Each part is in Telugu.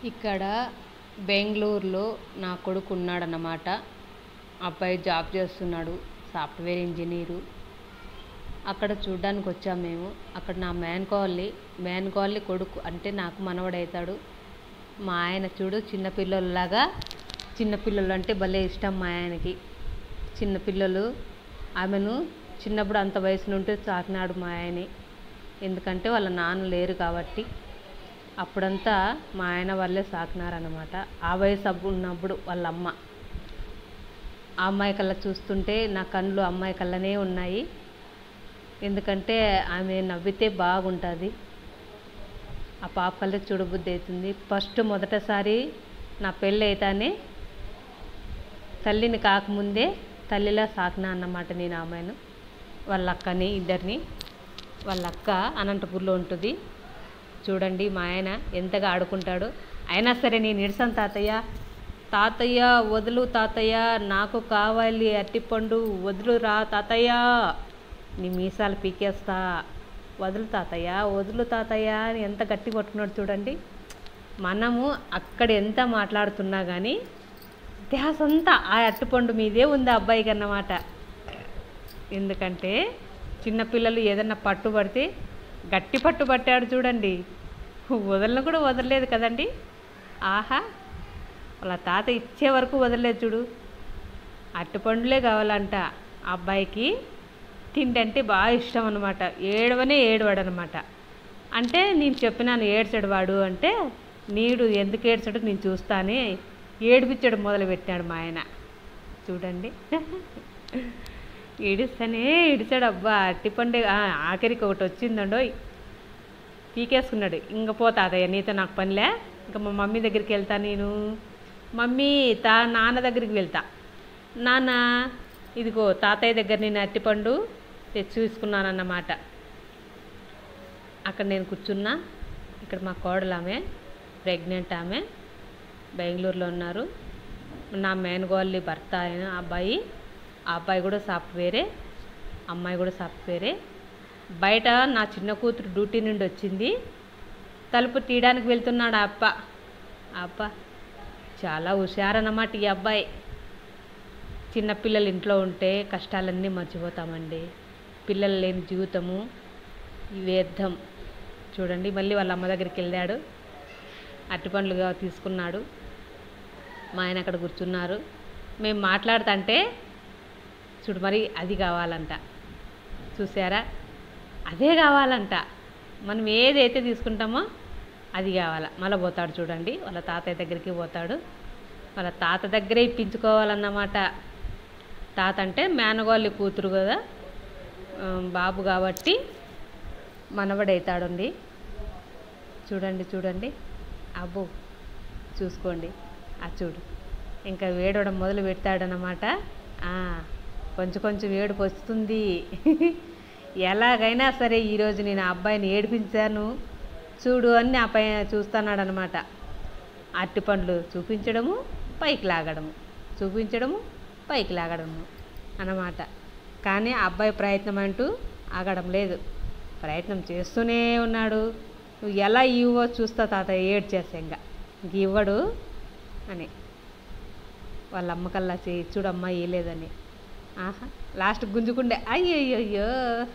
ఇక్కడ బెంగళూరులో నా కొడుకు ఉన్నాడన్నమాట అబ్బాయి జాబ్ చేస్తున్నాడు సాఫ్ట్వేర్ ఇంజనీరు అక్కడ చూడ్డానికి వచ్చాము మేము అక్కడ నా మేనకోడలి మేనకోడలి కొడుకు అంటే నాకు మనవడవుతాడు మా ఆయన చూడు చిన్నపిల్లల్లాగా చిన్నపిల్లలు అంటే భలే ఇష్టం మా ఆయనకి చిన్నపిల్లలు ఆమెను చిన్నప్పుడు అంత వయసు నుండి సాకినాడు మా ఆయనే ఎందుకంటే వాళ్ళ నాన్న లేరు కాబట్టి అప్పుడంతా మా ఆయన వాళ్ళే సాకినారన్నమాట ఆ వయసు అప్పుడు ఉన్నప్పుడు వాళ్ళ అమ్మ ఆ అమ్మాయి కళ్ళ చూస్తుంటే నా కళ్ళు అమ్మాయి కళ్ళనే ఉన్నాయి ఎందుకంటే ఆమె నవ్వితే బాగుంటుంది ఆ పాప కళ్ళే చూడబుద్ధి అవుతుంది ఫస్ట్ మొదటిసారి నా పెళ్ళి అయితేనే తల్లిని కాకముందే తల్లిలా సాకినా అన్నమాట నేను ఆమెను వాళ్ళ అక్కని ఇద్దరిని వాళ్ళ అక్క అనంతపూర్లో ఉంటుంది చూడండి మా ఆయన ఎంతగా ఆడుకుంటాడు అయినా సరే నేను ఇడసాను తాతయ్య తాతయ్య వదులు తాతయ్య నాకు కావాలి అట్టిపండు వదులు రా తాతయ్య నీ మీసాలు పీకేస్తా వదులు తాతయ్య వదులు తాతయ్య అని ఎంత గట్టి పట్టుకున్నాడు చూడండి మనము అక్కడ ఎంత మాట్లాడుతున్నా కానీ ధ్యాస అంతా ఆ అట్టుపండు మీదే ఉంది ఆ అబ్బాయికి అన్నమాట ఎందుకంటే చిన్నపిల్లలు ఏదన్నా పట్టుబడితే గట్టి పట్టు పట్టాడు చూడండి వదలను కూడా వదలలేదు కదండి ఆహా వాళ్ళ తాత ఇచ్చే వరకు వదలలేదు చూడు అట్టుపండులే కావాలంట ఆ అబ్బాయికి తిండి అంటే బాగా ఇష్టం అనమాట ఏడవనే ఏడవాడు అనమాట అంటే నేను చెప్పినాను ఏడ్చాడు వాడు అంటే నీడు ఎందుకు ఏడ్చాడు నేను చూస్తానే ఏడిపించడం మొదలు పెట్టాడు మా ఆయన చూడండి ఏడిస్తానే ఏడిచాడు అబ్బా అట్టిపండు ఆఖరికి ఒకటి వచ్చిందండోయ్ పీకేసుకున్నాడు ఇంక పో తాతయ్య నీతో నాకు పనిలే ఇంకా మా మమ్మీ దగ్గరికి వెళ్తా నేను మమ్మీ తా నాన్న దగ్గరికి వెళ్తా నాన్న ఇదిగో తాతయ్య దగ్గర నేను అట్టిపండు తెచ్చి తీసుకున్నానన్నమాట అక్కడ నేను కూర్చున్నా ఇక్కడ మా కోడలు ఆమె ప్రెగ్నెంట్ ఆమె బెంగళూరులో ఉన్నారు నా మేనగోళ్ళి భర్త అయిన అబ్బాయి ఆ అబ్బాయి కూడా సాఫ్ట్వేరే అమ్మాయి కూడా సాఫ్ట్వేరే బయట నా చిన్న కూతురు డ్యూటీ నుండి వచ్చింది తలుపు తీయడానికి వెళ్తున్నాడు ఆ అప్ప ఆ అప్ప చాలా హుషారన్నమాట ఈ అబ్బాయి చిన్నపిల్లలు ఇంట్లో ఉంటే కష్టాలన్నీ మర్చిపోతామండి పిల్లలు లేని జీవితము వ్యర్థం చూడండి మళ్ళీ వాళ్ళ అమ్మ దగ్గరికి వెళ్ళాడు అరటిపండ్లుగా తీసుకున్నాడు మా ఆయన అక్కడ కూర్చున్నారు మేము మాట్లాడుతుంటే చూడు మరి అది కావాలంట చూసారా అదే కావాలంట మనం ఏదైతే తీసుకుంటామో అది కావాలా మళ్ళీ పోతాడు చూడండి వాళ్ళ తాతయ్య దగ్గరికి పోతాడు వాళ్ళ తాత దగ్గరే ఇప్పించుకోవాలన్నమాట తాత అంటే మేనగోళ్ళి కూతురు కదా బాబు కాబట్టి మనవడవుతాడండి చూడండి చూడండి అబ్బో చూసుకోండి ఆ చూడు ఇంకా వేడవడం మొదలు పెడతాడనమాట కొంచెం కొంచెం ఏడుపు వస్తుంది ఎలాగైనా సరే ఈరోజు నేను ఆ అబ్బాయిని ఏడిపించాను చూడు అని ఆ పైన చూస్తున్నాడనమాట అట్టి పండ్లు చూపించడము పైకి లాగడము చూపించడము పైకి లాగడము అన్నమాట కానీ ఆ అబ్బాయి ప్రయత్నం అంటూ ఆగడం లేదు ప్రయత్నం చేస్తూనే ఉన్నాడు నువ్వు ఎలా ఇవ్వో చూస్తా తాత ఏడ్ చేసా ఇంకా ఇంక ఇవ్వడు అని వాళ్ళ అమ్మకల్లా చేయి చూడమ్మా ఇవ్వలేదని ఆహా లాస్ట్ గుంజుకుండే అయ్యయ్యో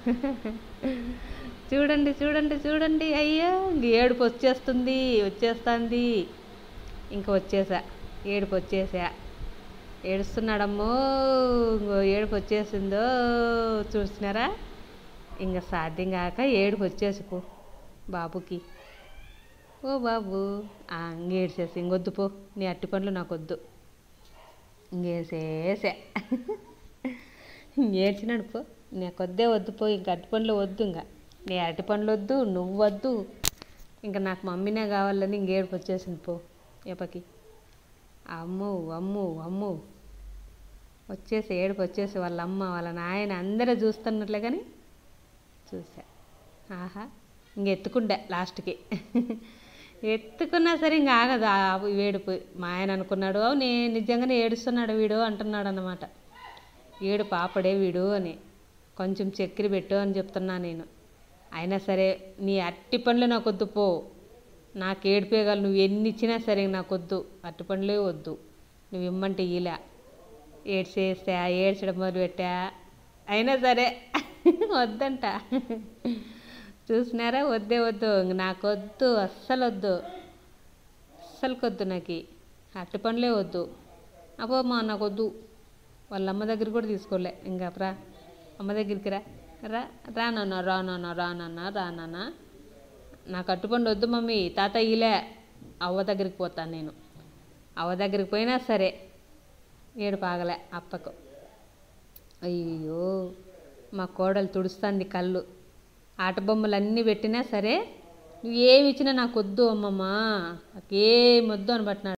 చూడండి చూడండి చూడండి అయ్యో ఇంక ఏడుపు వచ్చేస్తుంది వచ్చేస్తుంది ఇంకా వచ్చేసా ఏడుపు వచ్చేసా ఏడుస్తున్నాడమ్మో ఇంకో ఏడుపు వచ్చేసిందో చూసినారా ఇంకా సాధ్యం కాక ఏడుపు వచ్చేసి పో బాబుకి ఓ బాబు ఇంకేడ్చేసి ఇంకొద్దు పో నీ అట్టి పండ్లు నాకు వద్దు ఇంకేసేసా ఏడ్చినాడు పో నాకు వద్దే వద్దు పో ఇంక అట్టి పండ్లు వద్దు ఇంకా నీ అరటి పండ్లు వద్దు నువ్వు వద్దు ఇంకా నాకు మమ్మీనే కావాలని ఇంకేడుపు వచ్చేసింది పో ఎప్పకి అమ్ము అమ్ము అమ్ము వచ్చేసి ఏడుపు వచ్చేసి వాళ్ళ అమ్మ వాళ్ళ నాయన అందరూ చూస్తున్నట్లే కానీ చూసా ఆహా ఇంక ఎత్తుకుండే లాస్ట్కి ఎత్తుకున్నా సరే ఇంక ఆగదు ఆ వేడుపు మా ఆయన అనుకున్నాడు నేను నిజంగానే ఏడుస్తున్నాడు వీడు అంటున్నాడు అన్నమాట ఏడు పాపడే వీడు అని కొంచెం చక్కెర పెట్టు అని చెప్తున్నా నేను అయినా సరే నీ అట్టి పండ్లు నాకు వద్దు పో నాకు ఏడిపేయగలవు నువ్వు ఎన్ని ఇచ్చినా సరే నాకు వద్దు అరటిపండ్లే వద్దు నువ్వు ఇమ్మంటే ఇలా ఏడ్చేస్తే ఏడ్చడం మొదలు పెట్టా అయినా సరే వద్దంట చూసినారా వద్దే వద్దు ఇంక నాకు వద్దు అస్సలు వద్దు అస్సలు వద్దు నాకు అరటి పండ్లే వద్దు అబ్బో మా నాకు వద్దు వాళ్ళ అమ్మ దగ్గర కూడా తీసుకోలే ఇంకా రా అమ్మ దగ్గరికి రా రా రా నాన్న రా నాన్న రా నాన్న రా నాన్న నాకు అట్టుపండు వద్దు మమ్మీ తాత ఇలే అవ్వ దగ్గరికి పోతాను నేను అవ్వ దగ్గరికి పోయినా సరే ఏడు పాగలే అప్పకు అయ్యో మా కోడలు తుడుస్తుంది కళ్ళు ఆట బొమ్మలు అన్నీ పెట్టినా సరే నువ్వు ఏమి ఇచ్చినా నాకు వద్దు అమ్మమ్మ నాకు ఏమి వద్దు అని పట్టినాడు